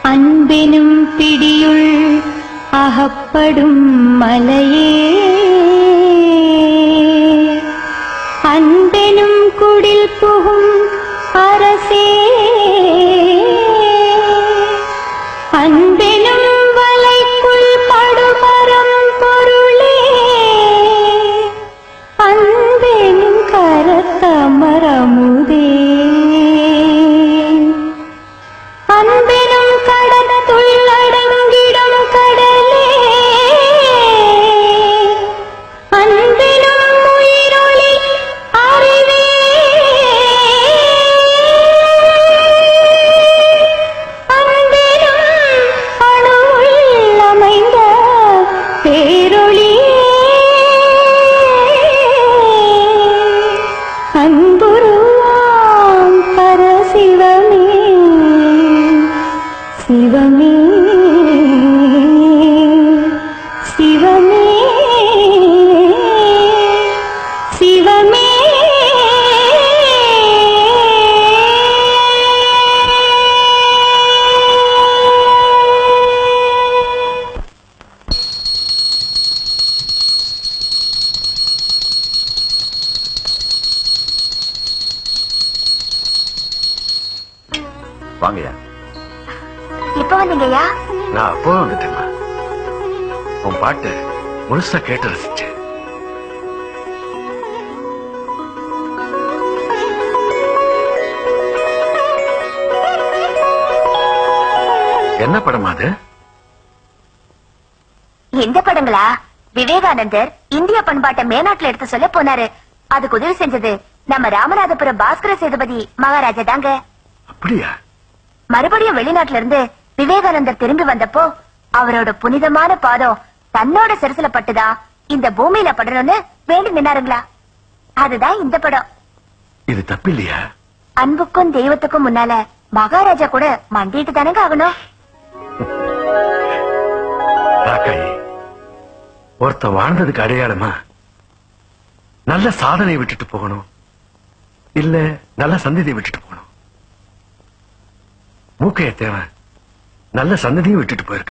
அன்பெனும் பிடியுள் அகப்படும் மலையே அன்பெனும் குடில் புகும் அரசே அன்பெனும் வலைக்குள் படுமரம் பொருளே அன்பெனும் கரத்த மரமுதே அன்பெனும் கடத்துள் அடங்கிடும் கடலே அன்பெனும் உயிரொளி அறிவே அன்பெனும் அணுவுள் அமைந்த பேரொளியே அன்புருவாம் பரசிவமே சிவமே சிவமே சிவமே வாங்கய்யா இப்ப வந்தீங்கய்யா நான் அப்போ வந்துட்டேம்மா உன் பாட்டு முழுசா கேட்டு ரசிச்சேன் என்ன படமா அது எந்த படங்களா விவேகானந்தர் இந்திய பண்பாட்டை மேனாட்டுல எடுத்து சொல்ல போனாரு அதுக்கு உதவி செஞ்சது நம்ம ராமநாதபுரம் பாஸ்கர சேதுபதி மகாராஜா தாங்க அப்படியா மறுபடியும் வெளிநாட்டுல இருந்து விவேகானந்தர் திரும்பி வந்தப்போ அவரோட புனிதமான பாதம் தன்னோட சிரசுல பட்டுதா இந்த பூமியில படணும்னு வேண்டி நின்னாருங்களா அதுதான் இந்த படம் இது தப்பு இல்லையா அன்புக்கும் தெய்வத்துக்கும் முன்னால மகாராஜா கூட மண்டிட்டு தானங்க ஆகணும் ராக்காயி ஒருத்த வாழ்ந்ததுக்கு அடையாளமா நல்ல சாதனை விட்டுட்டு போகணும் இல்ல நல்ல சந்ததியை விட்டுட்டு போகணும் மூக்கைய தேவன் நல்ல சந்ததியும் விட்டுட்டு போயிருக்க